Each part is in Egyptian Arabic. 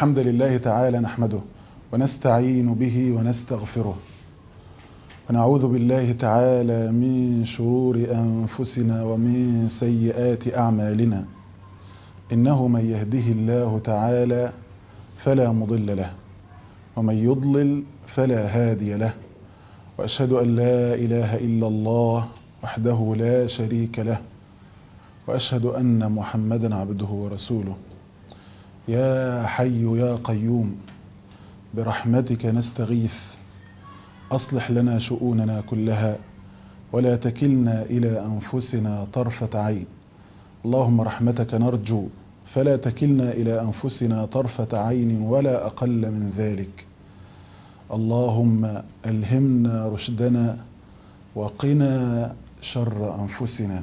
الحمد لله تعالى نحمده ونستعين به ونستغفره ونعوذ بالله تعالى من شرور أنفسنا ومن سيئات أعمالنا إنه من يهده الله تعالى فلا مضل له ومن يضلل فلا هادي له وأشهد أن لا إله إلا الله وحده لا شريك له وأشهد أن محمدا عبده ورسوله يا حي يا قيوم برحمتك نستغيث أصلح لنا شؤوننا كلها ولا تكلنا إلى أنفسنا طرفة عين اللهم رحمتك نرجو فلا تكلنا إلى أنفسنا طرفة عين ولا أقل من ذلك اللهم ألهمنا رشدنا وقنا شر أنفسنا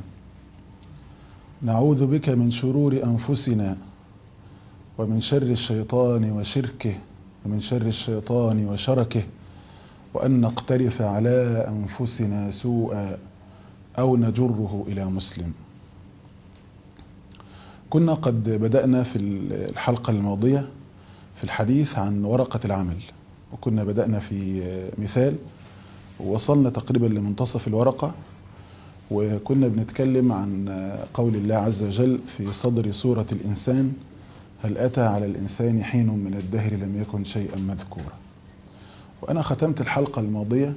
نعوذ بك من شرور أنفسنا ومن شر الشيطان وشركه ومن شر الشيطان وشركه وأن نقترف على أنفسنا سوءا أو نجره إلى مسلم كنا قد بدأنا في الحلقة الماضية في الحديث عن ورقة العمل وكنا بدأنا في مثال ووصلنا تقريبا لمنتصف الورقة وكنا بنتكلم عن قول الله عز وجل في صدر سورة الإنسان هل أتى على الإنسان حين من الدهر لم يكن شيئا مذكورا وأنا ختمت الحلقة الماضية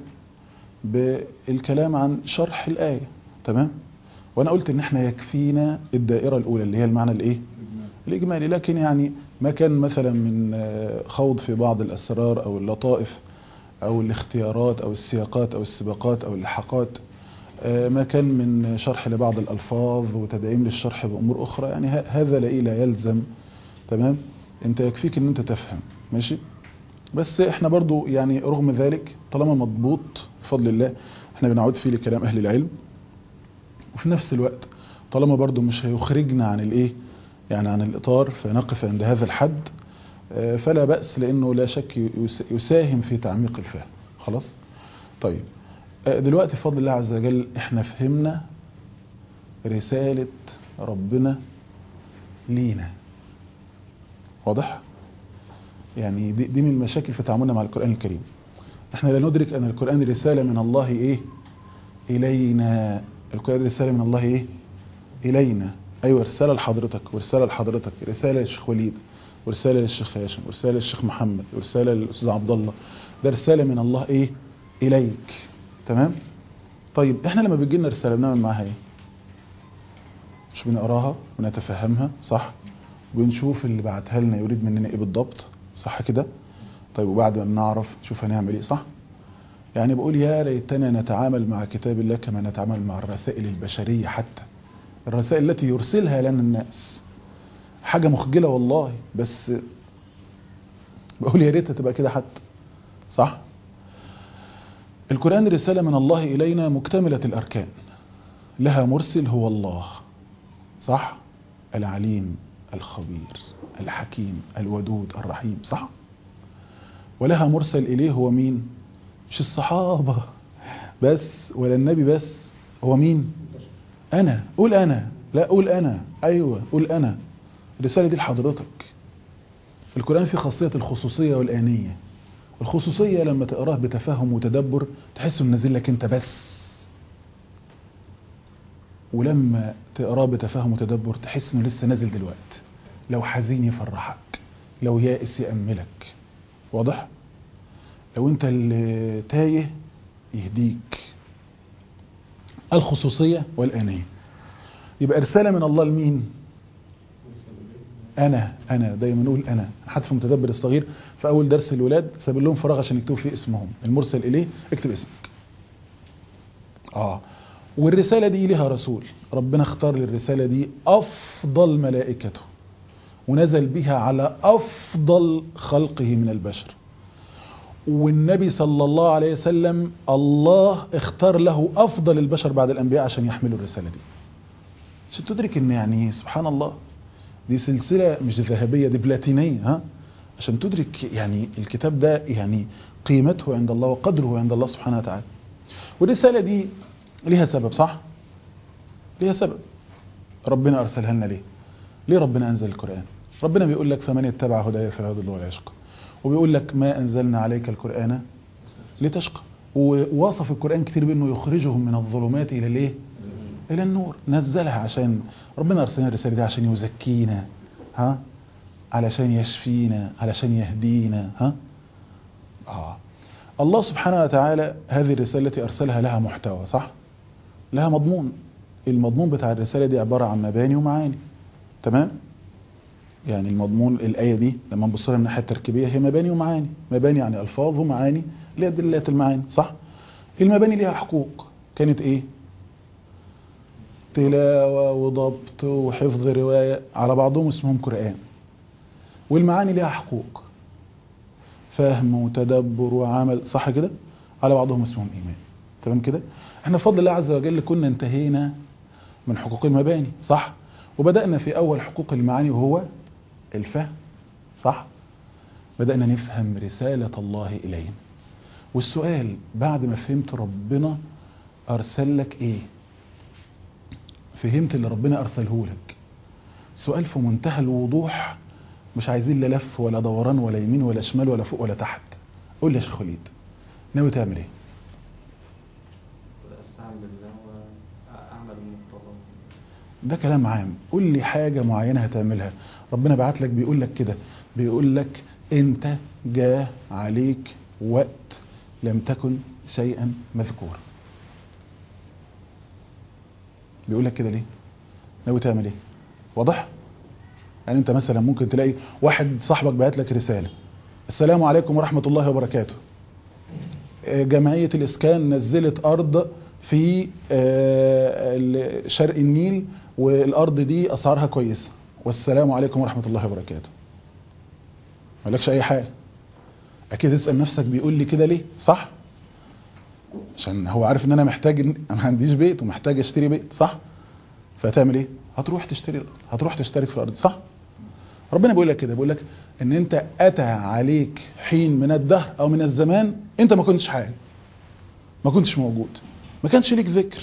بالكلام عن شرح الآية تمام وأنا قلت إن احنا يكفينا الدائرة الأولى اللي هي المعنى الإيه الإجمالي لكن يعني ما كان مثلا من خوض في بعض الأسرار أو اللطائف أو الاختيارات أو السياقات أو السباقات أو اللحقات ما كان من شرح لبعض الألفاظ وتدعيم للشرح بأمور أخرى يعني هذا لا يلزم تمام انت يكفيك ان انت تفهم ماشي بس احنا برضو يعني رغم ذلك طالما مضبوط بفضل الله احنا بنعود فيه لكلام اهل العلم وفي نفس الوقت طالما برضو مش هيخرجنا عن الايه يعني عن الاطار فنقف عند هذا الحد فلا بأس لانه لا شك يساهم في تعميق الفهم خلاص طيب دلوقتي بفضل الله عز وجل احنا فهمنا رسالة ربنا لينا واضح يعني دي, دي من المشاكل في تعاملنا مع القرآن الكريم احنا لا ندرك ان القرآن رسالة من الله ايه الينا القرآن رسالة من الله ايه الينا ايوه رسالة لحضرتك ورسالة لحضرتك رسالة للشيخ وليد ورسالة للشيخ هاشم ورسالة للشيخ محمد ورسالة للأستاذ عبد الله ده رسالة من الله ايه اليك تمام طيب احنا لما بيجي لنا رسالة بنعمل معاها ايه مش بنقراها ونتفهمها صح ونشوف اللي بعتها لنا يريد مننا ايه بالضبط صح كده طيب وبعد ما نعرف نشوف هنعمل ايه صح يعني بقول يا ريتنا نتعامل مع كتاب الله كما نتعامل مع الرسائل البشرية حتى الرسائل التي يرسلها لنا الناس حاجة مخجلة والله بس بقول يا ريتها تبقى كده حتى صح القرآن رسالة من الله إلينا مكتملة الأركان لها مرسل هو الله صح العليم الخبير الحكيم الودود الرحيم صح ولها مرسل إليه هو مين مش الصحابة بس ولا النبي بس هو مين أنا قول أنا لا قول أنا أيوة قول أنا الرسالة دي لحضرتك القرآن فيه خاصية الخصوصية والآنية الخصوصية لما تقراه بتفهم وتدبر تحس انه نازل لك انت بس ولما تقراه بتفهم وتدبر تحس انه لسه نازل دلوقتي لو حزين يفرحك لو يائس يأملك واضح لو انت اللي تايه يهديك الخصوصية والآنية يبقى رسالة من الله لمين انا انا دايما نقول انا حتى في متدبر الصغير في اول درس الولاد ساب لهم فراغ عشان يكتبوا فيه اسمهم المرسل اليه اكتب اسمك اه والرسالة دي لها رسول ربنا اختار للرسالة دي افضل ملائكته ونزل بها على افضل خلقه من البشر والنبي صلى الله عليه وسلم الله اختار له افضل البشر بعد الانبياء عشان يحملوا الرسالة دي عشان تدرك ان يعني سبحان الله دي سلسلة مش ذهبية دي بلاتينية ها عشان تدرك يعني الكتاب ده يعني قيمته عند الله وقدره عند الله سبحانه وتعالى والرسالة دي ليها سبب صح ليها سبب ربنا أرسلها لنا ليه ليه ربنا أنزل القرآن ربنا بيقول لك فمن اتبع هدايا فلا يضل ولا يشقى وبيقول لك ما انزلنا عليك القران لتشقى ووصف القران كتير بانه يخرجهم من الظلمات الى الايه الى النور نزلها عشان ربنا ارسلنا الرساله دي عشان يزكينا ها علشان يشفينا علشان يهدينا ها اه الله سبحانه وتعالى هذه الرساله التي ارسلها لها محتوى صح لها مضمون المضمون بتاع الرساله دي عباره عن مباني ومعاني تمام يعني المضمون الآية دي لما نبص لها من الناحية التركيبية هي مباني ومعاني مباني يعني ألفاظ ومعاني اللي هي دلالات المعاني صح المباني ليها حقوق كانت إيه تلاوة وضبط وحفظ رواية على بعضهم اسمهم قرآن والمعاني ليها حقوق فهم وتدبر وعمل صح كده على بعضهم اسمهم إيمان تمام كده احنا بفضل الله عز وجل كنا انتهينا من حقوق المباني صح وبدأنا في أول حقوق المعاني وهو الفهم صح بدأنا نفهم رسالة الله إلينا والسؤال بعد ما فهمت ربنا أرسل لك إيه فهمت اللي ربنا أرسله لك سؤال في منتهى الوضوح مش عايزين لا لف ولا دوران ولا يمين ولا شمال ولا فوق ولا تحت قول لي يا شيخ وليد ناوي تعمل ايه استعن بالله واعمل المقتضى ده كلام عام قول لي حاجة معينة هتعملها ربنا بعت لك بيقول لك كده بيقول لك انت جاء عليك وقت لم تكن شيئا مذكورا بيقول لك كده ليه ناوي تعمل ايه واضح يعني انت مثلا ممكن تلاقي واحد صاحبك بعت لك رسالة السلام عليكم ورحمة الله وبركاته جمعية الإسكان نزلت أرض في شرق النيل والأرض دي أسعارها كويسة والسلام عليكم ورحمة الله وبركاته ما لكش أي حاجة أكيد تسأل نفسك بيقول لي كده ليه صح عشان هو عارف ان انا محتاج ما عنديش بيت ومحتاج اشتري بيت صح فهتعمل ايه هتروح تشتري الارض هتروح تشترك في الارض صح ربنا بيقول لك كده بيقول لك ان انت اتى عليك حين من الدهر او من الزمان انت ما كنتش حاجه ما كنتش موجود ما كانش ليك ذكر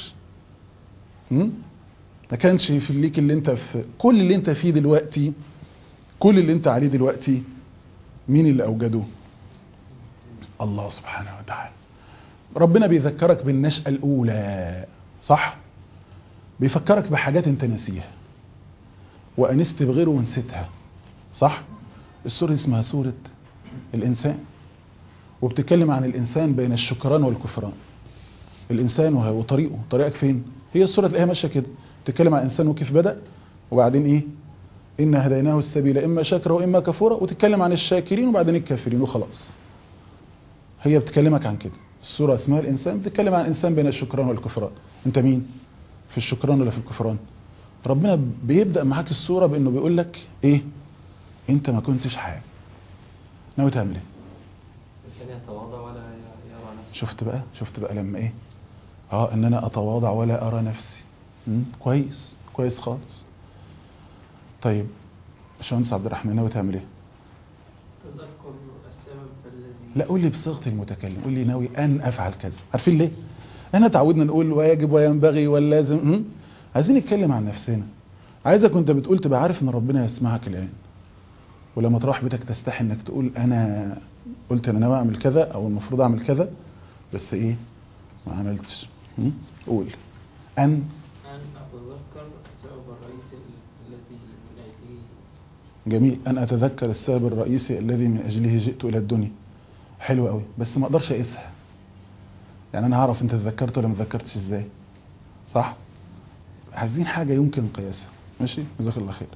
ما كانش في ليك اللي انت في كل اللي انت فيه دلوقتي كل اللي انت عليه دلوقتي مين اللي اوجده الله سبحانه وتعالى ربنا بيذكرك بالنشأة الأولى صح بيفكرك بحاجات انت ناسيها وأنست بغيره ونسيتها صح السورة اسمها سورة الإنسان وبتتكلم عن الإنسان بين الشكران والكفران الإنسان وطريقه طريقك فين هي السورة تلاقيها ماشية كده بتتكلم عن الإنسان وكيف بدأ وبعدين إيه إنا هديناه السبيل إما شاكرا وإما كفورا وتتكلم عن الشاكرين وبعدين الكافرين وخلاص هي بتكلمك عن كده السورة اسمها الإنسان بتتكلم عن الإنسان بين الشكران والكفران أنت مين في الشكران ولا في الكفران ربنا بيبدأ معاك السورة بأنه بيقول لك إيه أنت ما كنتش حاجة ناوي تعمل إيه كان يتواضع ولا يرى نفسه شفت بقى شفت بقى لما إيه اه ان انا اتواضع ولا ارى نفسي مم؟ كويس كويس خالص طيب باشمهندس عبد الرحمن ناوي تعمل ايه تذكر السبب الذي لا قول لي بصيغه المتكلم قول لي ناوي ان افعل كذا عارفين ليه احنا تعودنا نقول ويجب وينبغي واللازم مم؟ عايزين نتكلم عن نفسنا عايزك وانت بتقول تبقى عارف ان ربنا يسمعك الان ولما تروح بيتك تستحي انك تقول انا قلت انا ناوي اعمل كذا او المفروض اعمل كذا بس ايه ما عملتش مم؟ قول ان أن أتذكر السبب الرئيسي الذي من أجله جميل ان اتذكر السبب الرئيسي الذي من اجله جئت الى الدنيا حلو قوي بس ما اقدرش اقيسها يعني انا هعرف انت تذكرت ولا ما تذكرتش ازاي صح عايزين حاجه يمكن قياسها ماشي جزاك الله خير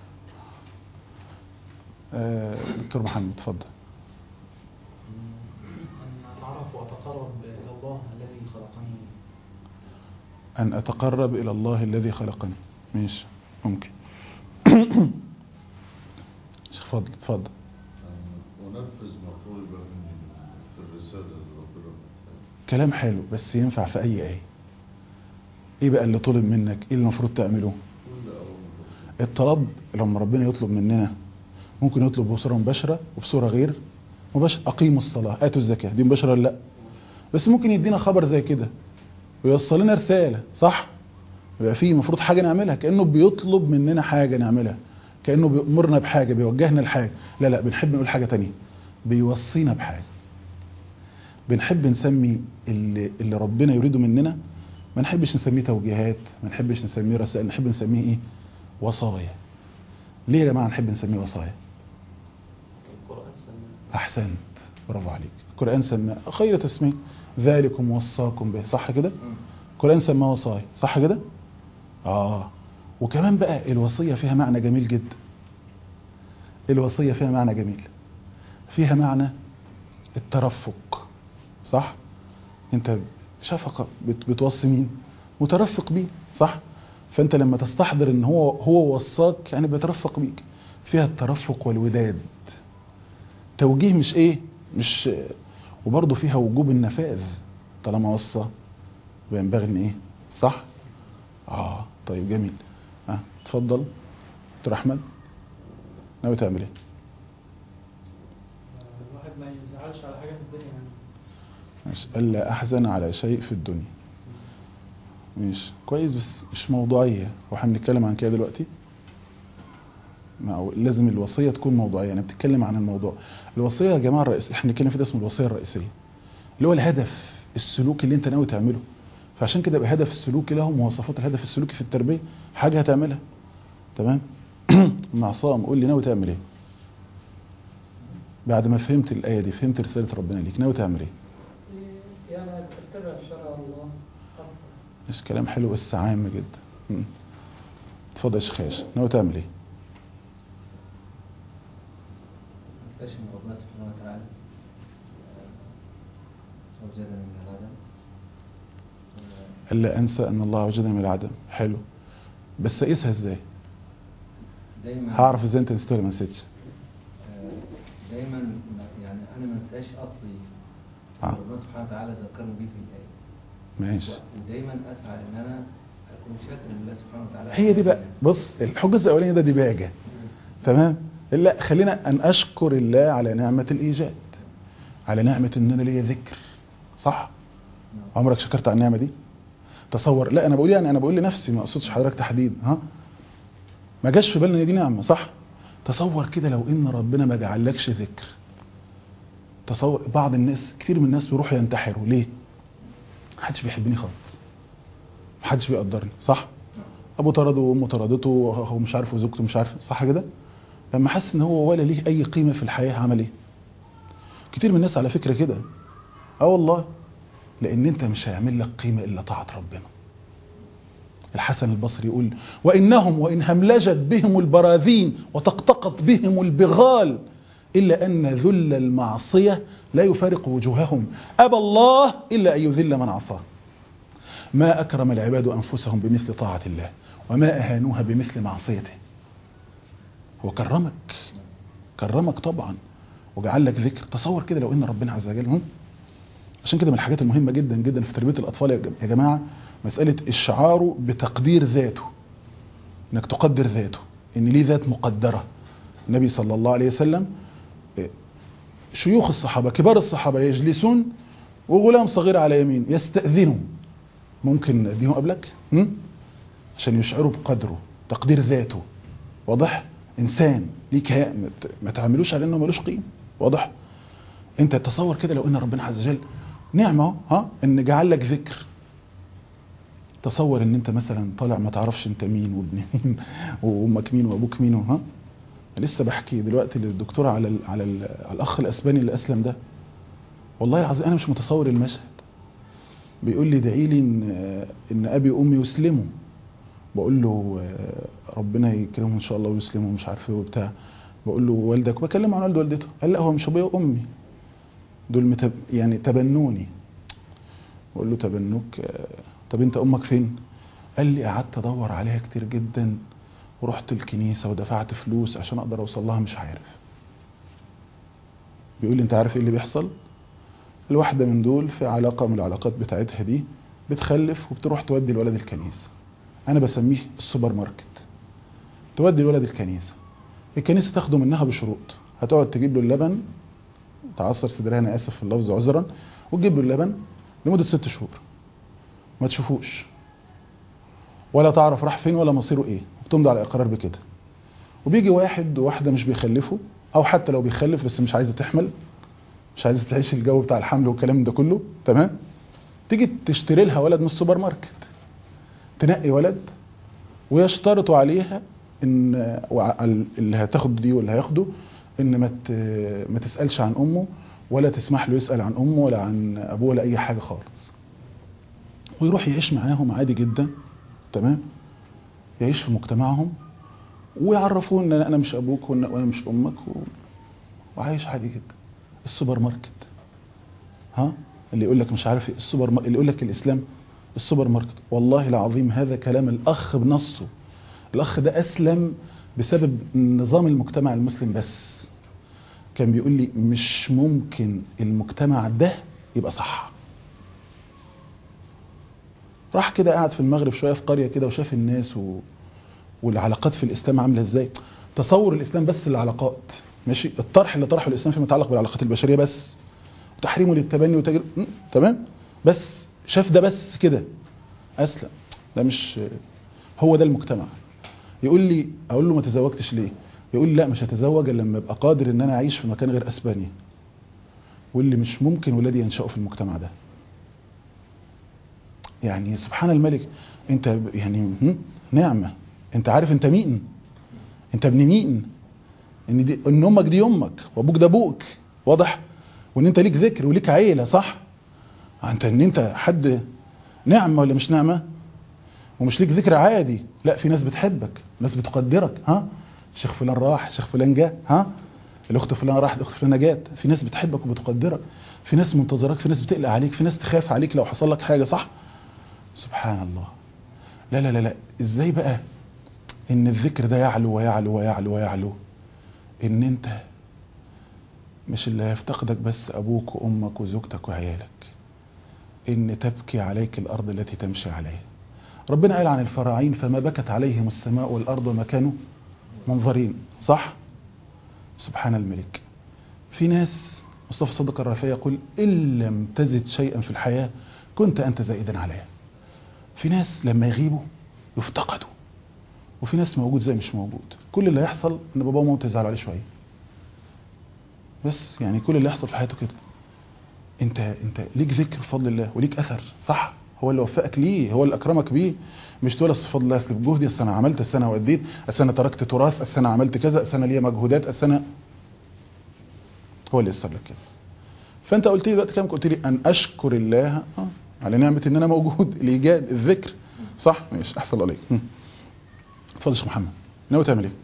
آه، دكتور محمد اتفضل أن أعرف وأتقرب إلى الله الذي خلقني ان اتقرب الى الله الذي خلقني ماشي ممكن شيخ فضل اتفضل ونفذ ما طلب مني في الرسالة اللي ربنا بعتها. كلام حلو بس ينفع في اي ايه ايه بقى اللي طلب منك ايه اللي المفروض تعمله كل أول الطلب لما ربنا يطلب مننا ممكن يطلب بصورة مباشرة وبصورة غير مباشرة أقيموا الصلاة آتوا الزكاة دي مباشرة ولا لا بس ممكن يدينا خبر زي كده ويوصل لنا رسالة صح يبقى في المفروض حاجة نعملها كأنه بيطلب مننا حاجة نعملها كانه بيامرنا بحاجه بيوجهنا لحاجه لا لا بنحب نقول حاجه تانية بيوصينا بحاجه بنحب نسمي اللي, اللي ربنا يريده مننا ما نحبش نسميه توجيهات ما نحبش نسميه رسائل نحب نسميه ايه وصايا ليه يا جماعه نحب نسميه وصايا القرآن سمى احسنت برافو عليك القران سماه خير تسميه ذلكم وصاكم به صح كده القران سماه وصايا صح كده اه وكمان بقى الوصيه فيها معنى جميل جدا الوصيه فيها معنى جميل فيها معنى الترفق صح انت شفقه بت- بتوصي مين مترفق بيه صح فانت لما تستحضر ان هو هو وصاك يعني بيترفق بيك فيها الترفق والوداد توجيه مش ايه مش وبرضه فيها وجوب النفاذ طالما وصى وينبغي ان ايه صح اه طيب جميل اه اتفضل دكتور احمد ناوي تعمل ايه الواحد ما يزعلش على حاجه في الدنيا يعني ماشي الا احزن على شيء في الدنيا ماشي كويس بس مش موضوعيه واحنا بنتكلم عن كده دلوقتي ما هو لازم الوصيه تكون موضوعيه انا بتكلم عن الموضوع الوصيه يا جماعه الرئيس احنا بنتكلم في ده اسمه الوصيه الرئيسيه اللي هو الهدف السلوكي اللي انت ناوي تعمله فعشان كده يبقى هدف السلوكي له مواصفات الهدف السلوكي في التربيه حاجه هتعملها تمام ام عصام قول لي ناوي تعمل ايه بعد ما فهمت الايه دي فهمت رساله ربنا ليك ناوي تعمل ايه يعني اتبع شرع الله أكتر. مش كلام حلو بس عام جدا مم. اتفضل يا شيخ هاشم ناوي تعمل ايه ما تنساش ان ربنا سبحانه وتعالى آه، اوجدنا من العدم آه، الا انسى ان الله وجدني من العدم حلو بس اقيسها ازاي دايما هعرف ازاي انت نسيت ولا ما نسيتش آه، دايما ما- يعني انا ما انساش اصلي آه. ربنا سبحانه وتعالى ذكرني بيه في الايه ماشي ودايما اسعى ان انا اكون شاكر لله سبحانه وتعالى هي دي بقى بص الحجه الاولانيه ده ديباجه تمام لا خلينا ان اشكر الله على نعمه الايجاد على نعمه ان انا ليا ذكر صح نعم. عمرك شكرت على النعمه دي تصور لا انا بقول يعني انا بقول لنفسي ما اقصدش حضرتك تحديد ها ما جاش في بالنا ان دي نعمه صح تصور كده لو ان ربنا ما جعلكش ذكر تصور بعض الناس كتير من الناس بيروحوا ينتحروا ليه محدش بيحبني خالص محدش بيقدرني صح ابو طرده وامه طردته وهو مش عارف وزوجته مش عارف صح كده لما حس ان هو ولا ليه اي قيمه في الحياه عمل ايه كتير من الناس على فكره كده اه والله لان انت مش هيعمل لك قيمه الا طاعه ربنا الحسن البصري يقول وانهم وان هملجت بهم البراذين وتقطقت بهم البغال الا ان ذل المعصيه لا يفارق وجوههم ابى الله الا ان يذل من عصاه ما أكرم العباد أنفسهم بمثل طاعة الله وما أهانوها بمثل معصيته هو كرمك كرمك طبعا وجعل لك ذكر تصور كده لو ان ربنا عز وجل هم؟ عشان كده من الحاجات المهمة جدا جدا في تربية الأطفال يا جم- يا جماعة مسألة إشعاره بتقدير ذاته إنك تقدر ذاته إن ليه ذات مقدرة النبي صلى الله عليه وسلم إيه، شيوخ الصحابة كبار الصحابة يجلسون وغلام صغير على يمين يستأذنوا ممكن اديهم قبلك هم؟ عشان يشعروا بقدره تقدير ذاته واضح انسان ليه كيان ما ت- ما تعملوش على انه ملوش قيمه واضح انت تصور كده لو ان ربنا عز وجل نعمه أهو، ها ان جعل لك ذكر تصور ان انت مثلا طالع ما تعرفش انت مين وابن مين وامك مين وابوك مين ها لسه بحكي دلوقتي للدكتوره على ال على, ال على الاخ الاسباني اللي اسلم ده والله العظيم انا مش متصور المشهد بيقول لي ادعي لي ان ان ابي وامي يسلموا بقول له آه، ربنا يكرمهم ان شاء الله ويسلموا مش عارف ايه وبتاع بقول له والدك بكلم عن والد والدته قال لا هو مش ابويا وامي دول متب... يعني تبنوني بقول له تبنوك آه، طب انت امك فين قال لي قعدت ادور عليها كتير جدا ورحت الكنيسه ودفعت فلوس عشان اقدر اوصل لها مش عارف بيقول لي انت عارف ايه اللي بيحصل الواحدة من دول في علاقة من العلاقات بتاعتها دي بتخلف وبتروح تودي الولد الكنيسة أنا بسميه السوبر ماركت تودي الولد الكنيسة الكنيسة تاخده منها بشروط هتقعد تجيب له اللبن تعصر صدرها أنا آسف في اللفظ عذرا وتجيب له اللبن لمدة ست شهور ما تشوفوش ولا تعرف راح فين ولا مصيره ايه وبتمضي على اقرار بكده وبيجي واحد وواحده مش بيخلفوا او حتى لو بيخلف بس مش عايزه تحمل مش عايزه تعيش الجو بتاع الحمل والكلام ده كله تمام تيجي تشتري لها ولد من السوبر ماركت تنقي ولد ويشترطوا عليها ان وع- اللي هتاخد دي واللي هياخده ان ما ت- ما تسالش عن امه ولا تسمح له يسال عن امه ولا عن ابوه ولا اي حاجه خالص ويروح يعيش معاهم عادي جدا تمام يعيش في مجتمعهم ويعرفوه ان انا مش ابوك وإن- وانا مش امك و... وعايش عادي جدا السوبر ماركت ها اللي يقول لك مش عارف إيه، السوبر ماركت اللي يقول لك الاسلام السوبر ماركت والله العظيم هذا كلام الاخ بنصه الاخ ده اسلم بسبب نظام المجتمع المسلم بس كان بيقول لي مش ممكن المجتمع ده يبقى صح راح كده قاعد في المغرب شويه في قريه كده وشاف الناس و... والعلاقات في الاسلام عامله ازاي تصور الاسلام بس العلاقات ماشي الطرح اللي طرحه الاسلام فيما يتعلق بالعلاقات البشريه بس تحريمه للتبني وتجر م? تمام بس شاف ده بس كده اسلم ده مش هو ده المجتمع يقول لي اقول له ما تزوجتش ليه يقول لي لا مش هتزوج الا لما ابقى قادر ان انا اعيش في مكان غير اسبانيا واللي مش ممكن ولادي ينشأوا في المجتمع ده يعني سبحان الملك انت ب- يعني هم؟ نعمة انت عارف انت مين انت ابن مين ان دي ان امك دي امك وابوك ده ابوك واضح وان انت ليك ذكر وليك عيلة صح انت ان انت حد نعمة ولا مش نعمة ومش ليك ذكر عادي لا في ناس بتحبك ناس بتقدرك ها شيخ فلان راح شيخ فلان جه ها الاخت فلان راحت الاخت فلانه جت في ناس بتحبك وبتقدرك في ناس منتظراك في ناس بتقلق عليك في ناس تخاف عليك لو حصل لك حاجه صح سبحان الله لا لا لا لا ازاي بقى ان الذكر ده يعلو ويعلو ويعلو ويعلو ان انت مش اللي هيفتقدك بس ابوك وامك وزوجتك وعيالك ان تبكي عليك الارض التي تمشي عليها ربنا قال عن الفراعين فما بكت عليهم السماء والارض وما كانوا منظرين صح سبحان الملك في ناس مصطفى صدق الرافعي يقول ان لم تزد شيئا في الحياه كنت انت زائدا عليها في ناس لما يغيبوا يفتقدوا وفي ناس موجود زي مش موجود كل اللي يحصل ان بابا وماما يزعلوا عليه شويه بس يعني كل اللي يحصل في حياته كده انت انت ليك ذكر بفضل الله وليك اثر صح هو اللي وفقك ليه هو اللي اكرمك بيه مش تقول اصل بفضل الله اصل بجهدي اصل انا عملت اصل انا وديت اصل انا تركت تراث اصل انا عملت كذا اصل انا ليا مجهودات اصل انا هو اللي يسر لك كده فانت قلت لي دلوقتي كام قلت لي ان اشكر الله آه على نعمه ان انا موجود الايجاد الذكر صح ماشي احسن الله عليك هم. اتفضل يا شيخ محمد ناوي تعمل ايه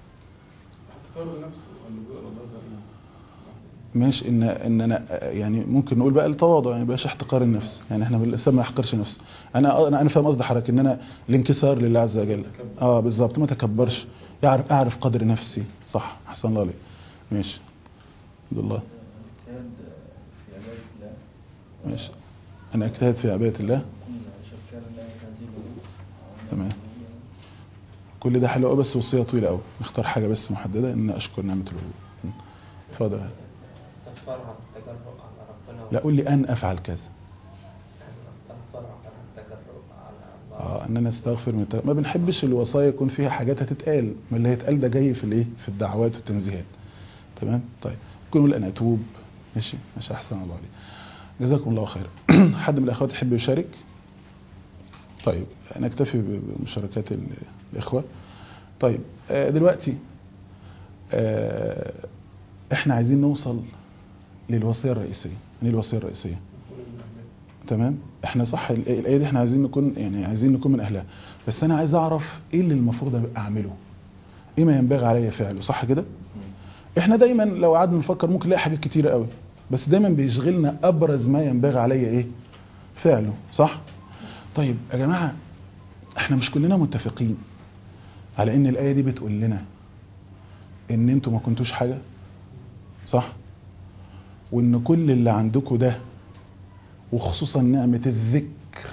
ماشي ان ان انا يعني ممكن نقول بقى التواضع يعني بقاش احتقار النفس يعني احنا بالاسلام ما يحقرش نفسه انا انا انا فاهم قصد حضرتك ان انا الانكسار لله عز وجل اه بالظبط ما تكبرش يعرف اعرف قدر نفسي صح احسن الله عليك ماشي الحمد لله اجتهاد في عبادة الله ماشي انا اجتهد في عباده الله كل شكر لا تنزيله تمام. كل ده حلو قوي بس وصيه طويله قوي نختار حاجه بس محدده ان اشكر نعمه الوجود م. اتفضل استغفر عن التجرؤ على ربنا لا قول لي ان افعل كذا يعني استغفر عن التجرؤ على الله اه ان انا استغفر من الت- ما بنحبش الوصايا يكون فيها حاجات هتتقال ما اللي هيتقال ده جاي في الايه في الدعوات والتنزيهات تمام طيب ممكن نقول انا اتوب ماشي ماشي احسن الله عليك جزاكم الله خيرا حد من الاخوات يحب يشارك طيب نكتفي بمشاركات ال- الاخوه طيب آه، دلوقتي آه، احنا عايزين نوصل للوصيه الرئيسيه يعني الوصيه الرئيسيه تمام احنا صح ال- الايه دي احنا عايزين نكون يعني عايزين نكون من اهلها بس انا عايز اعرف ايه اللي المفروض أبقى اعمله ايه ما ينبغي عليا فعله صح كده احنا دايما لو قعدنا نفكر ممكن نلاقي حاجات كتيره قوي بس دايما بيشغلنا ابرز ما ينبغي عليا ايه فعله صح طيب يا جماعه احنا مش كلنا متفقين على ان الايه دي بتقول لنا ان انتوا ما كنتوش حاجه صح وان كل اللي عندكم ده وخصوصا نعمة الذكر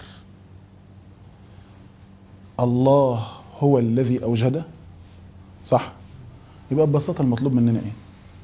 الله هو الذي أوجده صح يبقى ببساطة المطلوب مننا إيه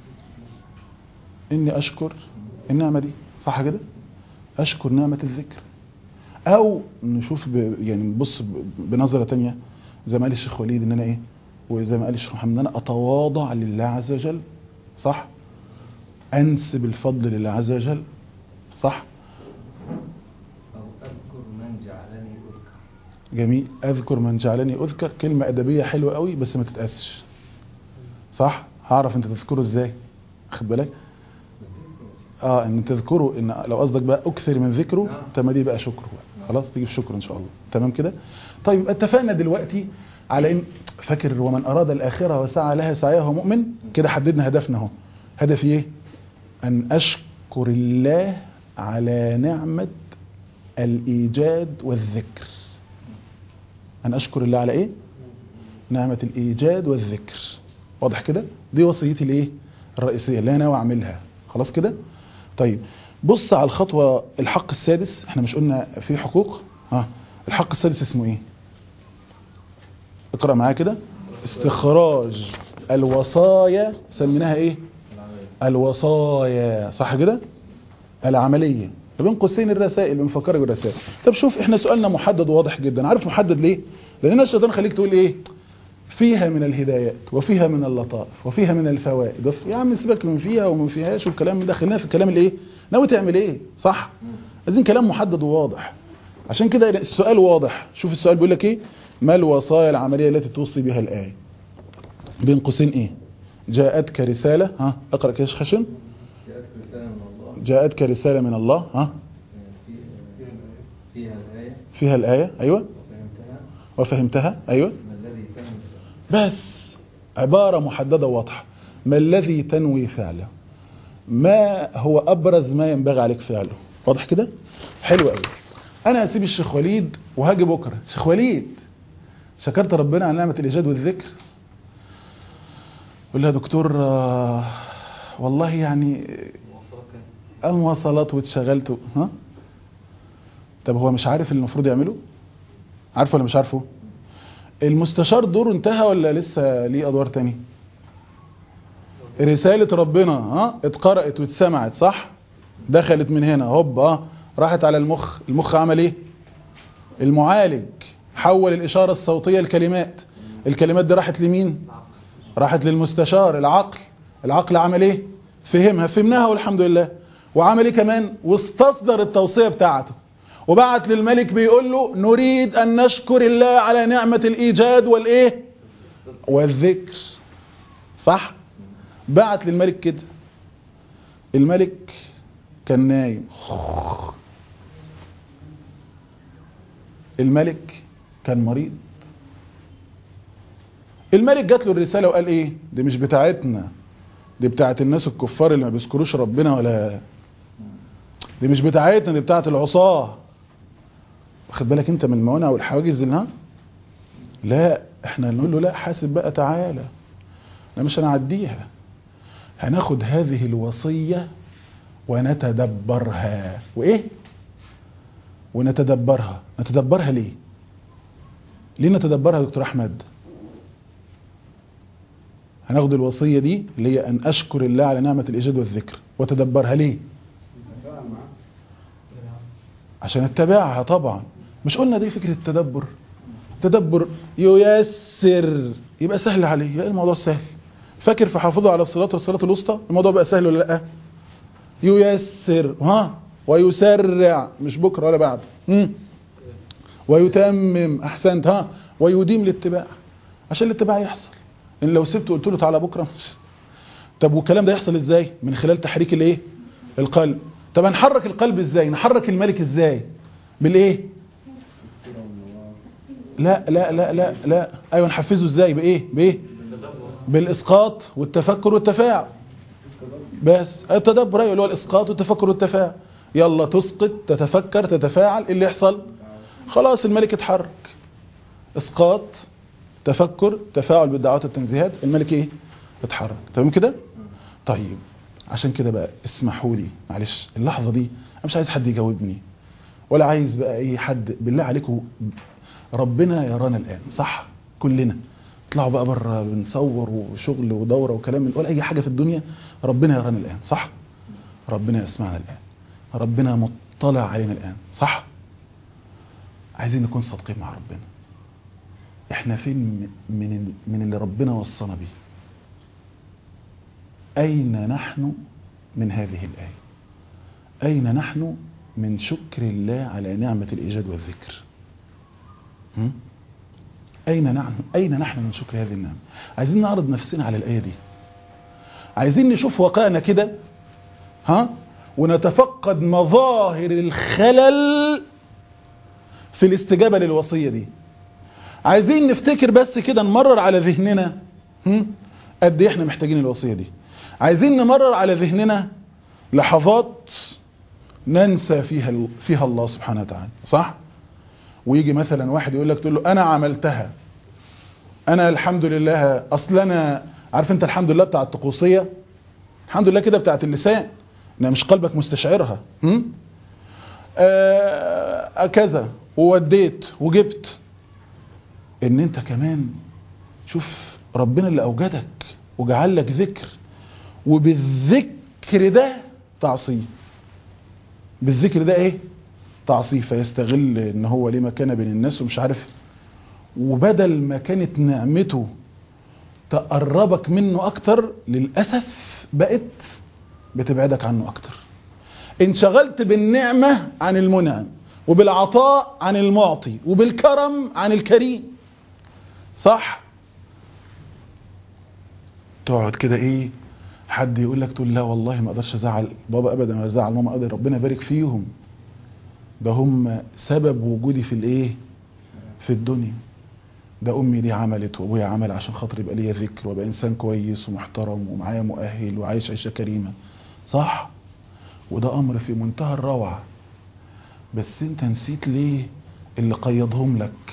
إني أشكر النعمة دي صح كده أشكر نعمة الذكر أو نشوف ب... يعني نبص ب... بنظرة تانية زي ما قال الشيخ وليد إن أنا إيه وزي ما قال الشيخ محمد انا اتواضع لله عز وجل صح انسب الفضل لله عز وجل صح أو أذكر من جعلني أذكر جميل اذكر من جعلني اذكر كلمه ادبيه حلوه قوي بس ما تتقاسش صح هعرف انت تذكره ازاي خد بالك اه ان تذكره ان لو قصدك بقى اكثر من ذكره نعم. تمام دي بقى شكر بقى خلاص تيجي في شكر ان شاء الله تمام كده طيب يبقى اتفقنا دلوقتي على ان فاكر ومن اراد الاخره وسعى لها سعيها وهو مؤمن كده حددنا هدفنا اهو هدفي ايه ان اشكر الله على نعمه الايجاد والذكر ان اشكر الله على ايه نعمه الايجاد والذكر واضح كده دي وصيتي الايه الرئيسيه اللي انا ناوي اعملها خلاص كده طيب بص على الخطوه الحق السادس احنا مش قلنا في حقوق ها الحق السادس اسمه ايه اقرا معايا كده استخراج الوصايا سميناها ايه الوصايا صح كده العمليه بين قوسين الرسائل بنفكرك بالرسائل طب شوف احنا سؤالنا محدد وواضح جدا عارف محدد ليه لان الشيطان خليك تقول ايه فيها من الهدايات وفيها من اللطائف وفيها من الفوائد وف... يا عم سيبك من فيها ومن فيهاش والكلام ده خلينا في الكلام الايه ناوي تعمل ايه صح عايزين كلام محدد وواضح عشان كده السؤال واضح شوف السؤال بيقول لك ايه ما الوصايا العمليه التي توصي بها الايه بين قوسين ايه جاءتك رساله ها اقرا كده يا شيخ هاشم جاءتك رسالة من الله جاءتك رساله من الله ها في- فيها الآية فيها الايه ايوه وفهمتها وفهمتها ايوه ما الذي تم بس عبارة محددة واضحة ما الذي تنوي فعله ما هو أبرز ما ينبغي عليك فعله واضح كده حلو قوي أنا هسيب الشيخ وليد وهاجي بكرة شيخ وليد شكرت ربنا على نعمة الإيجاد والذكر يقول لها دكتور آه، والله يعني المواصلات واتشغلت و- ها طب هو مش عارف اللي المفروض يعمله عارفه ولا مش عارفه المستشار دوره انتهى ولا لسه ليه ادوار تاني رسالة ربنا ها اتقرأت واتسمعت صح دخلت من هنا هوب اه راحت على المخ المخ عمل ايه المعالج حول الإشارة الصوتية لكلمات الكلمات دي راحت لمين راحت للمستشار العقل العقل عمل ايه فهمها فهمناها والحمد لله وعمل ايه كمان واستصدر التوصية بتاعته وبعت للملك بيقول له نريد أن نشكر الله على نعمة الإيجاد والإيه والذكر صح بعت للملك كده الملك كان نايم الملك كان مريض الملك جات له الرسالة وقال ايه دي مش بتاعتنا دي بتاعت الناس الكفار اللي ما بيذكروش ربنا ولا دي مش بتاعتنا دي بتاعت العصاه واخد بالك انت من الموانع والحواجز اللي ها لا احنا نقول له لا حاسب بقى تعالى انا مش هنعديها هناخد هذه الوصية ونتدبرها وايه ونتدبرها نتدبرها ليه ليه نتدبرها يا دكتور احمد هناخد الوصية دي اللي هي ان اشكر الله على نعمة الايجاد والذكر وتدبرها ليه عشان اتبعها طبعا مش قلنا دي فكرة التدبر تدبر ييسر يبقى سهل عليه يبقى الموضوع سهل فاكر في حافظه على الصلاة والصلاة الوسطى الموضوع بقى سهل ولا لا ييسر ها ويسرع مش بكرة ولا بعد مم. ويتمم احسنت ها ويديم الاتباع عشان الاتباع يحصل ان لو سبته قلت له تعالى بكره طب والكلام ده يحصل ازاي من خلال تحريك الايه القلب طب هنحرك القلب ازاي نحرك الملك ازاي بالايه لا لا لا لا لا ايوه نحفزه ازاي بايه بايه بالاسقاط والتفكر والتفاعل بس التدبر ايوه اللي هو الاسقاط والتفكر والتفاعل يلا تسقط تتفكر تتفاعل إيه اللي يحصل خلاص الملك اتحرك اسقاط تفكر تفاعل بالدعوات والتنزيهات الملك ايه اتحرك تمام كده طيب عشان كده بقى اسمحوا لي معلش اللحظه دي انا مش عايز حد يجاوبني ولا عايز بقى اي حد بالله عليكم ربنا يرانا الان صح كلنا اطلعوا بقى بره بنصور وشغل ودوره وكلام من ولا اي حاجه في الدنيا ربنا يرانا الان صح ربنا يسمعنا الان ربنا مطلع علينا الان صح عايزين نكون صادقين مع ربنا احنا فين من ال- من اللي ربنا وصانا بيه اين نحن من هذه الايه اين نحن من شكر الله على نعمه الايجاد والذكر هم؟ اين نحن اين نحن من شكر هذه النعمه عايزين نعرض نفسنا على الايه دي عايزين نشوف واقعنا كده ها ونتفقد مظاهر الخلل في الاستجابه للوصيه دي عايزين نفتكر بس كده نمرر على ذهننا هم؟ قد ايه احنا محتاجين الوصيه دي عايزين نمرر على ذهننا لحظات ننسى فيها فيها الله سبحانه وتعالى صح ويجي مثلا واحد يقول لك تقول له انا عملتها انا الحمد لله اصل انا عارف انت الحمد لله بتاع الطقوسيه الحمد لله كده بتاعت اللسان انها مش قلبك مستشعرها هم؟ آه كذا ووديت وجبت ان انت كمان شوف ربنا اللي اوجدك وجعل لك ذكر وبالذكر ده تعصيه بالذكر ده ايه تعصيه فيستغل ان هو ليه مكانه بين الناس ومش عارف وبدل ما كانت نعمته تقربك منه اكتر للاسف بقت بتبعدك عنه اكتر انشغلت بالنعمه عن المنعم وبالعطاء عن المعطي وبالكرم عن الكريم صح تقعد كده ايه حد يقول لك تقول لا والله ما اقدرش ازعل بابا ابدا ما ازعل ماما ابدا ربنا يبارك فيهم ده هم سبب وجودي في الايه في الدنيا ده امي دي عملت وابويا عمل عشان خاطر يبقى ليا ذكر وابقى انسان كويس ومحترم ومعايا مؤهل وعايش عيشه كريمه صح وده امر في منتهى الروعه بس انت نسيت ليه اللي قيضهم لك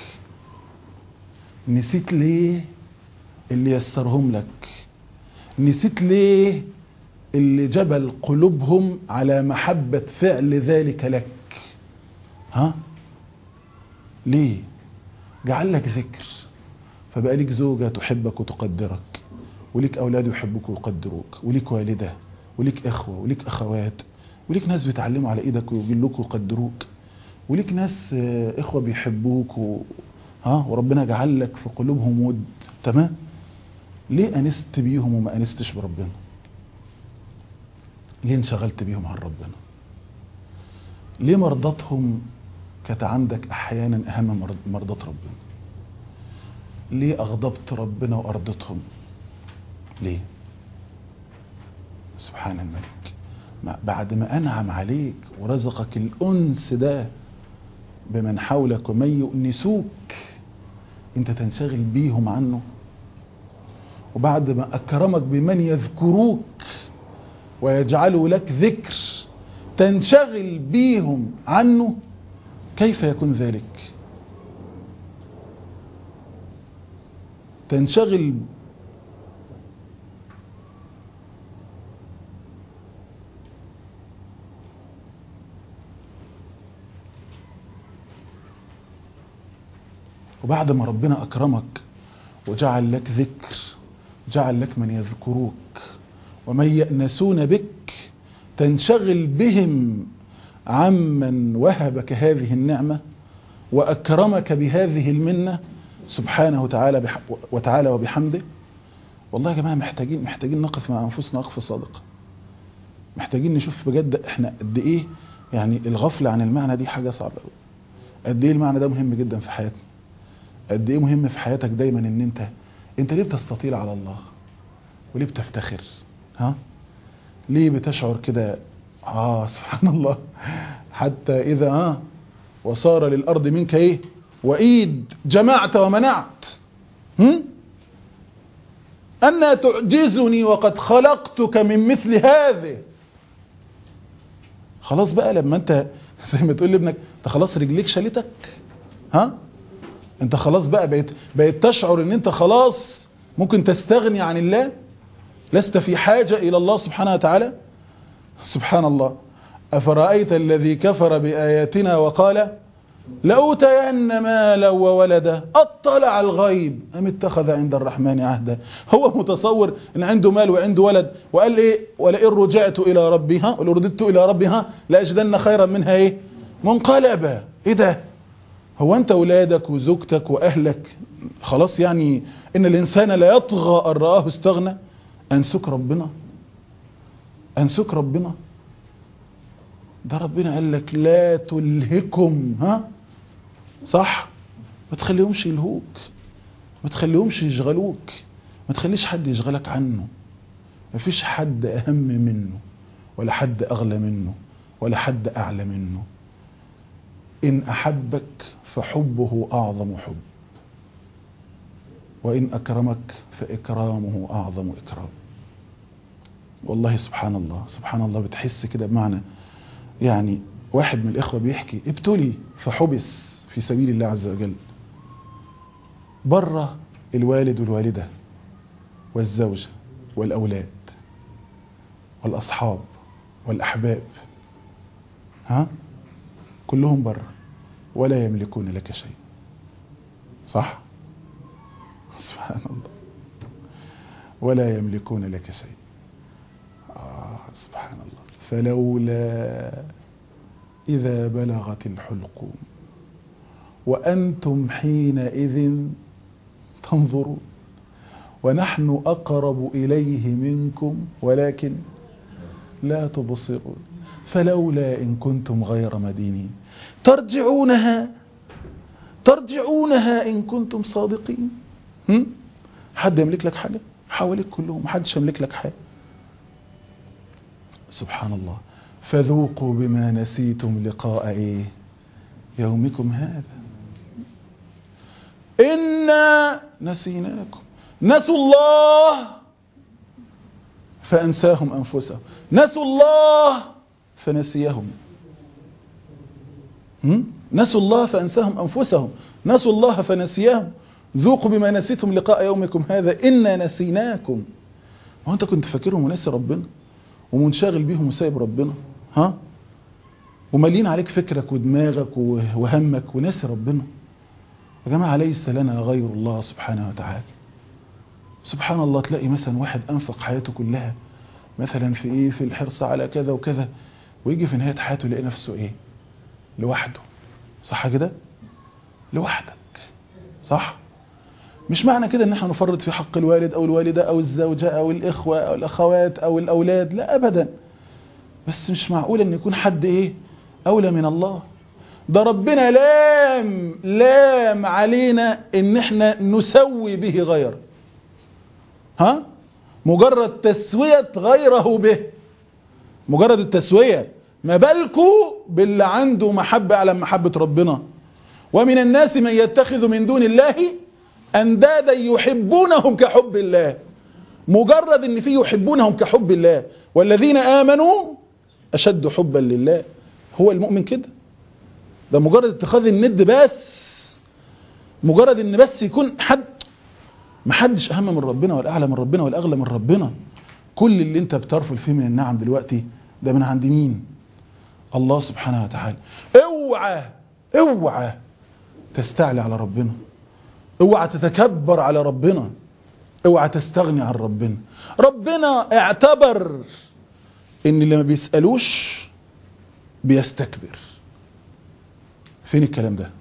نسيت ليه اللي يسرهم لك نسيت ليه اللي جبل قلوبهم على محبة فعل ذلك لك ها ليه جعل لك ذكر فبقى ليك زوجة تحبك وتقدرك وليك أولاد يحبوك ويقدروك وليك والدة وليك إخوة وليك أخوات وليك ناس بيتعلموا على إيدك ويجلوك ويقدروك وليك ناس آه، إخوة بيحبوك و... ها وربنا جعل لك في قلوبهم ود تمام ليه أنست بيهم وما أنستش بربنا ليه انشغلت بيهم عن ربنا ليه مرضاتهم كانت عندك أحيانا أهم مرض- مرضات ربنا ليه أغضبت ربنا وأرضتهم ليه سبحان الملك ما- بعد ما أنعم عليك ورزقك الأنس ده بمن حولك ومن يؤنسوك انت تنشغل بيهم عنه وبعد ما أكرمك بمن يذكروك ويجعلوا لك ذكر تنشغل بيهم عنه كيف يكون ذلك تنشغل وبعد ما ربنا أكرمك وجعل لك ذكر جعل لك من يذكروك ومن يأنسون بك تنشغل بهم عمن وهبك هذه النعمة وأكرمك بهذه المنة سبحانه وتعالى بح وتعالى وبحمده والله يا جماعة محتاجين محتاجين نقف مع أنفسنا وقفة صادقة محتاجين نشوف بجد احنا قد ايه يعني الغفلة عن المعنى دي حاجة صعبة قوي قد ايه المعنى ده مهم جدا في حياتنا قد ايه مهم في حياتك دايما ان انت انت ليه بتستطيل على الله وليه بتفتخر ها ليه بتشعر كده اه سبحان الله حتى اذا اه وصار للارض منك ايه وايد جمعت ومنعت هم أنا تعجزني وقد خلقتك من مثل هذه خلاص بقى لما انت زي ما تقول لابنك انت خلاص رجليك شالتك ها انت خلاص بقى بقيت بقيت تشعر ان انت خلاص ممكن تستغني عن الله لست في حاجة الى الله سبحانه وتعالى سبحان الله افرأيت الذي كفر بآياتنا وقال لأوتين مالا وولدا اطلع الغيب ام اتخذ عند الرحمن عهدا هو متصور ان عنده مال وعنده ولد وقال ايه ولئن رجعت الى ربها ولو رددت الى ربها لاجدن خيرا منها ايه منقلبا ايه ده هو انت ولادك وزوجتك واهلك خلاص يعني ان الانسان لا يطغى ان رآه استغنى انسك ربنا انسك ربنا ده ربنا قال لك لا تلهكم ها صح ما تخليهمش يلهوك ما تخليهمش يشغلوك ما تخليش حد يشغلك عنه ما فيش حد اهم منه ولا حد اغلى منه ولا حد اعلى منه ان احبك فحبه اعظم حب وان اكرمك فاكرامه اعظم اكرام والله سبحان الله سبحان الله بتحس كده بمعنى يعني واحد من الاخوه بيحكي ابتلي فحبس في سبيل الله عز وجل بره الوالد والوالده والزوجه والاولاد والاصحاب والاحباب ها كلهم بره ولا يملكون لك شيء صح سبحان الله ولا يملكون لك شيء آه سبحان الله فلولا إذا بلغت الحلقوم وأنتم حينئذ تنظرون ونحن أقرب إليه منكم ولكن لا تبصرون فلولا إن كنتم غير مدينين ترجعونها ترجعونها إن كنتم صادقين هم؟ حد يملك لك حاجة حواليك كلهم محدش يملك لك حاجة سبحان الله فذوقوا بما نسيتم لقاء ايه يومكم هذا إنا نسيناكم نسوا الله فأنساهم أنفسهم نسوا الله فنسيهم هم؟ نسوا الله فأنساهم أنفسهم نسوا الله فنسيهم ذوقوا بما نسيتم لقاء يومكم هذا إنا نسيناكم هو أنت كنت فاكرهم وناسي ربنا ومنشغل بيهم وسايب ربنا ها ومالين عليك فكرك ودماغك وهمك وناسي ربنا يا جماعة ليس لنا غير الله سبحانه وتعالى سبحان الله تلاقي مثلا واحد أنفق حياته كلها مثلا في إيه في الحرص على كذا وكذا ويجي في نهاية حياته يلاقي نفسه إيه لوحده صح كده لوحدك صح مش معنى كده ان احنا نفرط في حق الوالد او الوالدة او الزوجة او الاخوة او الاخوات او الاولاد لا ابدا بس مش معقول ان يكون حد ايه اولى من الله ده ربنا لام لام علينا ان احنا نسوي به غيره ها مجرد تسوية غيره به مجرد التسوية ما بالكو باللي عنده محبة على محبة ربنا ومن الناس من يتخذ من دون الله أندادا يحبونهم كحب الله مجرد ان فيه يحبونهم كحب الله والذين آمنوا أشد حبا لله هو المؤمن كده ده مجرد اتخاذ الند بس مجرد ان بس يكون حد محدش اهم من ربنا ولا اعلى من ربنا ولا اغلى من ربنا كل اللي انت بترفل فيه من النعم دلوقتي ده من عند مين الله سبحانه وتعالى اوعى اوعى تستعلي على ربنا اوعى تتكبر على ربنا اوعى تستغني عن ربنا ربنا اعتبر ان اللي ما بيسألوش بيستكبر فين الكلام ده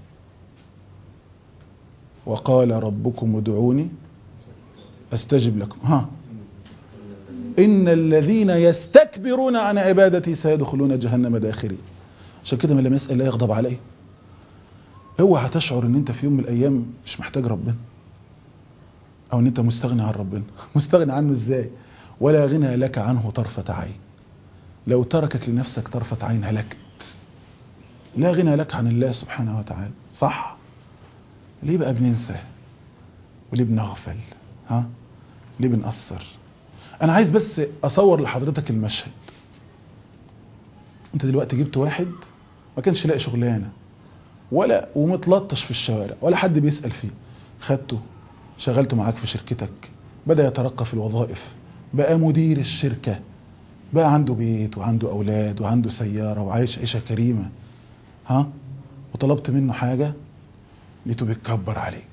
وقال ربكم ادعوني استجب لكم ها ان الذين يستكبرون عن عبادتي سيدخلون جهنم داخرين عشان كده من لم يسأل لا يغضب عليه اوعى تشعر ان انت في يوم من الايام مش محتاج ربنا او ان انت مستغني عن ربنا مستغني عنه ازاي ولا غنى لك عنه طرفة عين لو تركك لنفسك طرفة عين هلكت لا غنى لك عن الله سبحانه وتعالى صح ليه بقى بننسى وليه بنغفل ها ليه بنقصر انا عايز بس اصور لحضرتك المشهد انت دلوقتي جبت واحد ما كانش لاقي شغلانه ولا ومتلطش في الشوارع ولا حد بيسأل فيه خدته شغلته معاك في شركتك بدأ يترقى في الوظائف بقى مدير الشركة بقى عنده بيت وعنده أولاد وعنده سيارة وعايش عيشة كريمة ها وطلبت منه حاجة لقيته بيتكبر عليك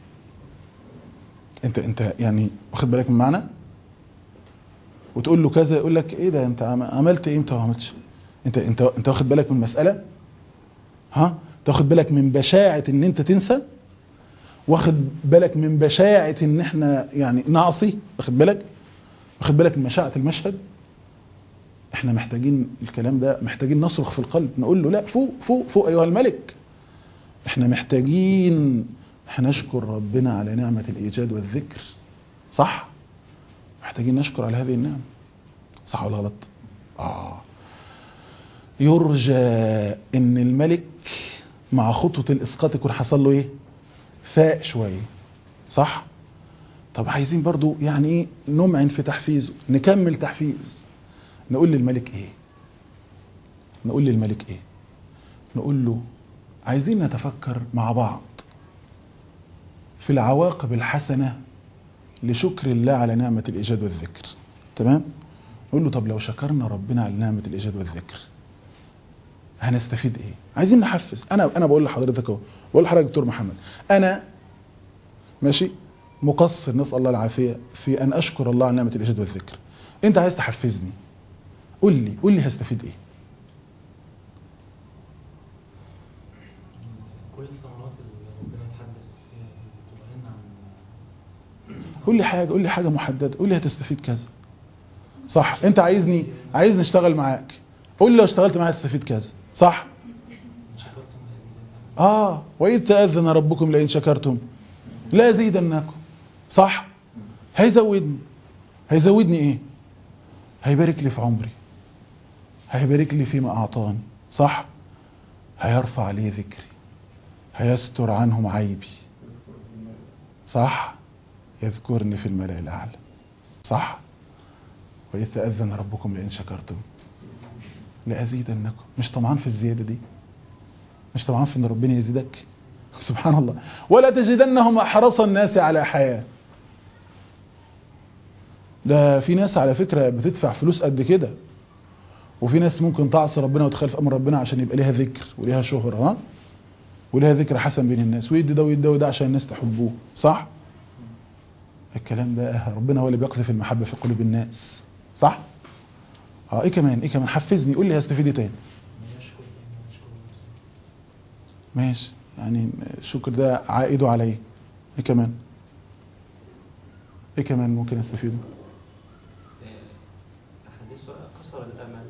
انت انت يعني واخد بالك من معنى وتقول له كذا يقول لك ايه ده انت عملت ايه انت ما عملتش انت انت انت واخد بالك من المسألة ها تاخد بالك من بشاعة ان انت تنسى واخد بالك من بشاعة ان احنا يعني نعصي واخد بالك واخد بالك من بشاعة المشهد احنا محتاجين الكلام ده محتاجين نصرخ في القلب نقول له لا فوق فوق فوق ايها الملك احنا محتاجين احنا نشكر ربنا على نعمة الايجاد والذكر صح محتاجين نشكر على هذه النعمة صح ولا غلط اه يرجى ان الملك مع خطوة الاسقاط يكون حصل له ايه فاق شوية صح طب عايزين برضو يعني ايه نمعن في تحفيزه نكمل تحفيز نقول للملك ايه نقول للملك ايه نقول له عايزين نتفكر مع بعض في العواقب الحسنة لشكر الله على نعمة الإيجاد والذكر تمام نقول له طب لو شكرنا ربنا على نعمة الإيجاد والذكر هنستفيد ايه عايزين نحفز انا انا بقول لحضرتك اهو بقول لحضرتك دكتور محمد انا ماشي مقصر نسال الله العافيه في ان اشكر الله على نعمه الايجاد والذكر انت عايز تحفزني قول لي قول لي هستفيد ايه كل الثمرات اللي ربنا اتحدث فيها بتبقى لنا عن قول لي حاجه قول لي حاجه محدده قول لي هتستفيد كذا صح انت عايزني عايزني اشتغل معاك قول لي لو اشتغلت معايا هتستفيد كذا صح شكرتم لأزيدنكم اه واذ تاذن ربكم لئن شكرتم لا ازيدنكم صح هيزودني هيزودني ايه هيبارك لي في عمري هيبارك لي فيما اعطاني صح هيرفع لي ذكري هيستر عنهم عيبي صح يذكرني في الملأ الاعلى صح واذ تاذن ربكم لئن شكرتم لازيدنكم مش طمعان في الزياده دي مش طمعان في ان ربنا يزيدك سبحان الله ولا تجدنهم احرص الناس على حياه ده في ناس على فكره بتدفع فلوس قد كده وفي ناس ممكن تعصي ربنا وتخالف امر ربنا عشان يبقى ليها ذكر وليها شهره ها وليها ذكر حسن بين الناس ويدي ده ويدي ده وده عشان الناس تحبوه صح الكلام ده ربنا هو اللي بيقذف المحبه في قلوب الناس صح اه ايه كمان ايه كمان حفزني قول لي هستفيد ايه تاني ما يشكر فإنما يشكر نفسه ماشي يعني الشكر ده عائده على ايه ايه كمان ايه كمان ممكن استفيده حديث قصر الأمل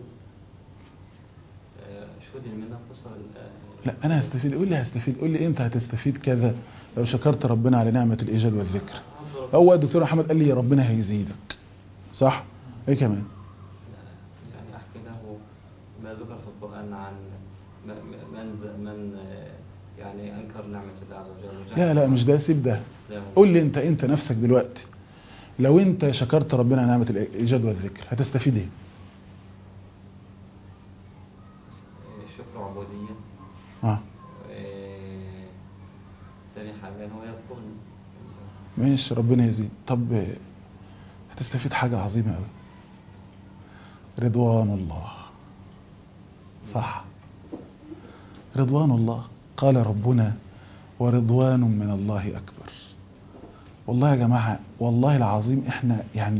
آه، شهود المنى قصر الأمل لا انا هستفيد قول لي هستفيد قول لي انت هتستفيد كذا لو شكرت ربنا على نعمه الايجاد والذكر هو الدكتور محمد قال لي يا ربنا هيزيدك صح ايه كمان يعني أحكي له ما ذكر في القرآن عن م- م- من ز- من آه، يعني أنكر نعمة الله عز وجل وجحد لا لا مش ده سيب ده لا، قول لي انت انت نفسك دلوقتي لو انت شكرت ربنا على نعمه الايجاد والذكر هتستفيد ايه الشكر عبودية اه آه، ثاني حاجة هو يذكرني ماشي ربنا يزيد طب آه، هتستفيد حاجه عظيمه قوي رضوان الله صح رضوان الله قال ربنا ورضوان من الله أكبر والله يا جماعة والله العظيم احنا يعني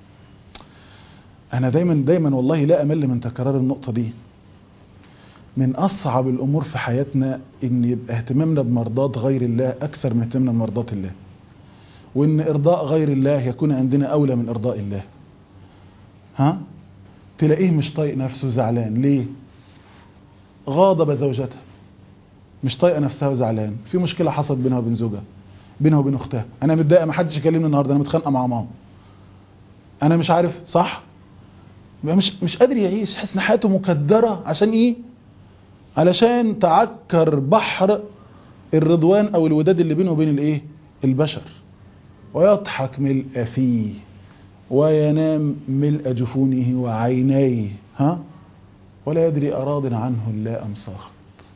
أنا دايما دايما والله لا أمل من تكرار النقطة دي من أصعب الأمور في حياتنا إن يبقى اهتمامنا بمرضات غير الله أكثر من اهتمامنا بمرضات الله وإن إرضاء غير الله يكون عندنا أولى من إرضاء الله ها تلاقيه مش طايق نفسه زعلان ليه غاضب زوجته مش طايقه نفسها وزعلان في مشكله حصلت بينها وبين زوجها بينها وبين اختها انا متضايقه ما حدش يكلمني النهارده انا متخانقه مع ماما انا مش عارف صح يبقى مش مش قادر يعيش حاسس ان حياته مكدره عشان ايه علشان تعكر بحر الرضوان او الوداد اللي بينه وبين الايه البشر ويضحك ملء فيه وينام ملء جفونه وعينيه ها ولا يدري أراض عنه الله أم ساخط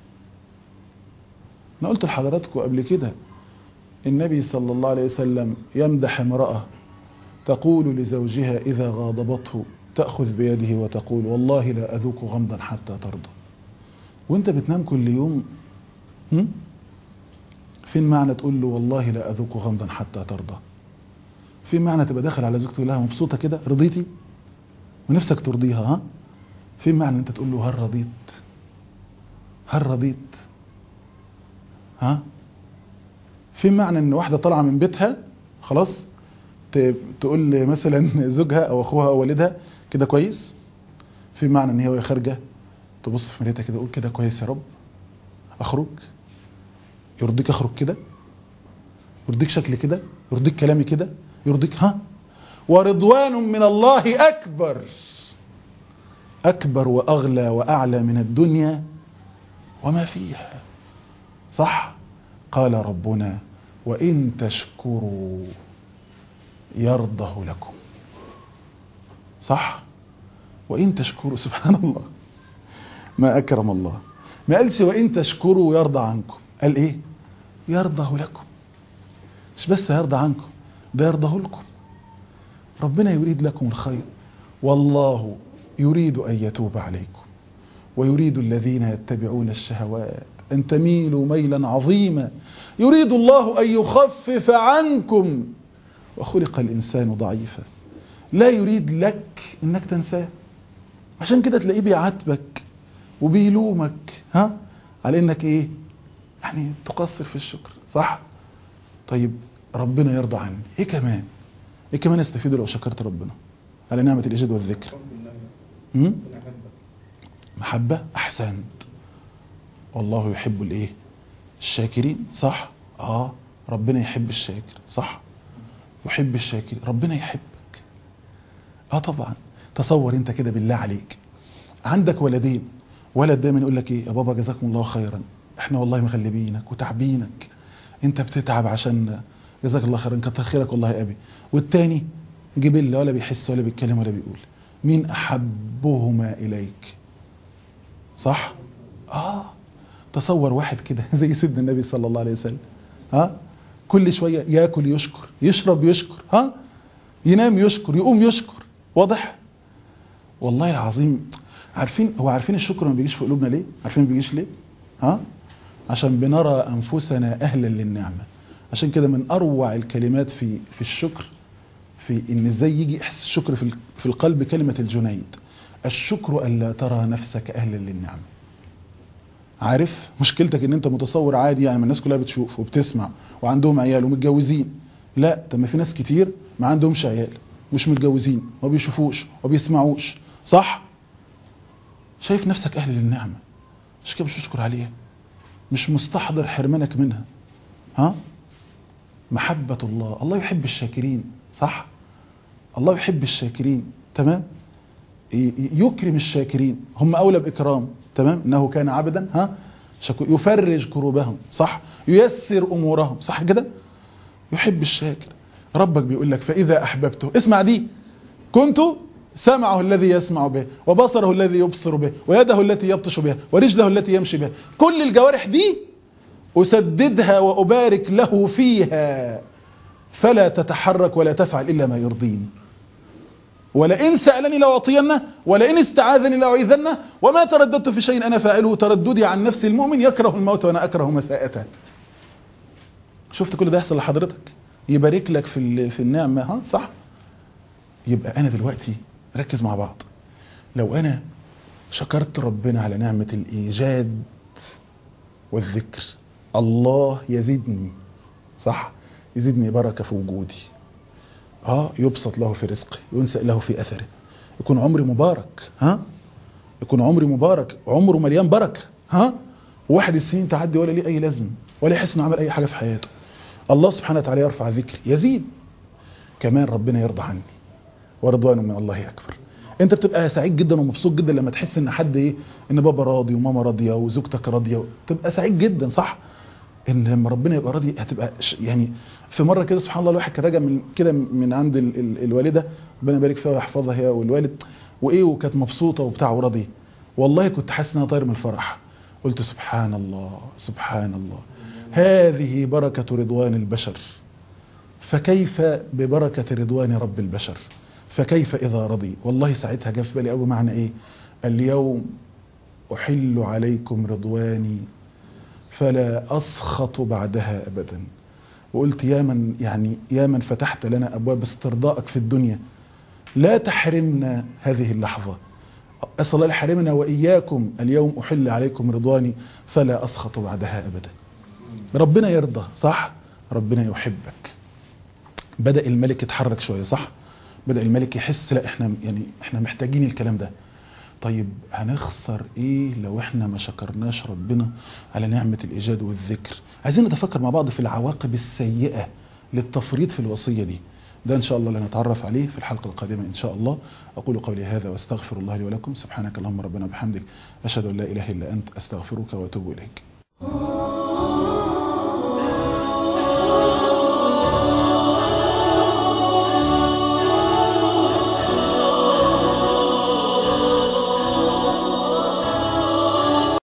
أنا قلت لحضراتكم قبل كده النبي صلى الله عليه وسلم يمدح امرأة تقول لزوجها إذا غاضبته تأخذ بيده وتقول والله لا أذوق غمضا حتى ترضى وانت بتنام كل يوم هم؟ فين معنى تقول له والله لا أذوق غمضا حتى ترضى في معنى تبقى داخل على زوجتك لها مبسوطة كده رضيتي ونفسك ترضيها ها في معنى انت تقول له هل رضيت هل رضيت ها في معنى ان واحده طالعه من بيتها خلاص ت- تقول مثلا زوجها او اخوها او والدها كده كويس في معنى ان هي وهي خارجه تبص في مرايتها كده تقول كده كويس يا رب اخرج يرضيك اخرج كده يرضيك شكلي كده يرضيك كلامي كده يرضيك ها ورضوان من الله اكبر اكبر واغلى واعلى من الدنيا وما فيها صح قال ربنا وان تشكروا يرضه لكم صح وان تشكروا سبحان الله ما اكرم الله ما قالش وان تشكروا يرضى عنكم قال ايه يرضه لكم مش بس يرضى عنكم ده يرضه لكم ربنا يريد لكم الخير والله يريد ان يتوب عليكم ويريد الذين يتبعون الشهوات ان تميلوا ميلا عظيما يريد الله ان يخفف عنكم وخلق الانسان ضعيفا لا يريد لك انك تنساه عشان كده تلاقيه بيعاتبك وبيلومك ها على انك ايه يعني تقصر في الشكر صح طيب ربنا يرضى عني ايه كمان ايه كمان استفيد لو شكرت ربنا على نعمة الايجاد والذكر م? محبة احسنت والله يحب الايه الشاكرين صح اه ربنا يحب الشاكر صح يحب الشاكر ربنا يحبك اه طبعا تصور انت كده بالله عليك عندك ولدين ولد دايما يقول لك ايه يا بابا جزاكم الله خيرا احنا والله مغلبينك وتعبينك انت بتتعب عشان جزاك الله خيرا كتر خيرك والله يا ابي والتاني جبل ولا بيحس ولا بيتكلم ولا بيقول مين احبهما اليك صح اه تصور واحد كده زي سيدنا النبي صلى الله عليه وسلم ها كل شويه ياكل يشكر يشرب يشكر ها ينام يشكر يقوم يشكر واضح والله العظيم عارفين هو عارفين الشكر ما بيجيش في قلوبنا ليه عارفين ما بيجيش ليه ها عشان بنرى انفسنا اهلا للنعمه عشان كده من اروع الكلمات في في الشكر في ان ازاي يجي احساس الشكر في ال- في القلب كلمه الجنيد الشكر الا ترى نفسك اهلا للنعمه عارف مشكلتك ان انت متصور عادي يعني ما الناس كلها بتشوف وبتسمع وعندهم عيال ومتجوزين لا طب ما في ناس كتير ما عندهمش عيال مش متجوزين وما بيشوفوش وما بيسمعوش صح شايف نفسك اهل للنعمه مش كده مش تشكر عليها مش مستحضر حرمانك منها ها محبة الله الله يحب الشاكرين صح الله يحب الشاكرين تمام ي- ي- يكرم الشاكرين هم أولى بإكرام تمام إنه كان عبدا ها شكو يفرج كروبهم صح ييسر أمورهم صح كده يحب الشاكر ربك بيقول لك فإذا أحببته اسمع دي كنت سمعه الذي يسمع به وبصره الذي يبصر به ويده التي يبطش بها ورجله التي يمشي بها كل الجوارح دي أسددها وأبارك له فيها فلا تتحرك ولا تفعل إلا ما يرضيني ولئن سألني لأعطينه ولئن استعاذني لأعيذنه وما ترددت في شيء أنا فاعله ترددي عن نفس المؤمن يكره الموت وأنا أكره مساءته شفت كل ده يحصل لحضرتك يبارك لك في ال- في النعمة ها صح يبقى أنا دلوقتي ركز مع بعض لو أنا شكرت ربنا على نعمة الإيجاد والذكر الله يزيدني صح يزيدني بركة في وجودي اه يبسط له في رزقه ينسأ له في أثره يكون عمري مبارك ها يكون عمري مبارك عمره مليان بركة ها واحد السنين تعدي ولا ليه أي لازمة ولا يحس انه عمل أي حاجة في حياته الله سبحانه وتعالى يرفع ذكري يزيد كمان ربنا يرضى عني ورضوان من الله أكبر انت بتبقى سعيد جدا ومبسوط جدا لما تحس ان حد ايه ان بابا راضي وماما راضيه وزوجتك راضيه تبقى سعيد جدا صح ان لما ربنا يبقى راضي هتبقى ش- يعني في مره كده سبحان الله الواحد كان راجع من كده من عند ال ال الوالده ربنا يبارك فيها ويحفظها هي والوالد وايه وكانت مبسوطه وبتاع وراضيه والله كنت حاسس انها طاير من الفرح قلت سبحان الله سبحان الله هذه بركه رضوان البشر فكيف ببركه رضوان رب البشر فكيف اذا رضي والله ساعتها جه في بالي قوي معنى ايه اليوم احل عليكم رضواني فلا أسخط بعدها أبدا وقلت يا من يعني يا من فتحت لنا أبواب استرضائك في الدنيا لا تحرمنا هذه اللحظة أسأل الله يحرمنا وإياكم اليوم أحل عليكم رضواني فلا أسخط بعدها أبدا ربنا يرضى صح ربنا يحبك بدأ الملك يتحرك شوية صح بدأ الملك يحس لا احنا يعني احنا محتاجين الكلام ده طيب هنخسر ايه لو احنا ما شكرناش ربنا على نعمة الايجاد والذكر عايزين نتفكر مع بعض في العواقب السيئة للتفريط في الوصية دي ده ان شاء الله اللي نتعرف عليه في الحلقة القادمة ان شاء الله اقول قولي هذا واستغفر الله لي ولكم سبحانك اللهم ربنا وبحمدك اشهد ان لا اله الا انت استغفرك واتوب اليك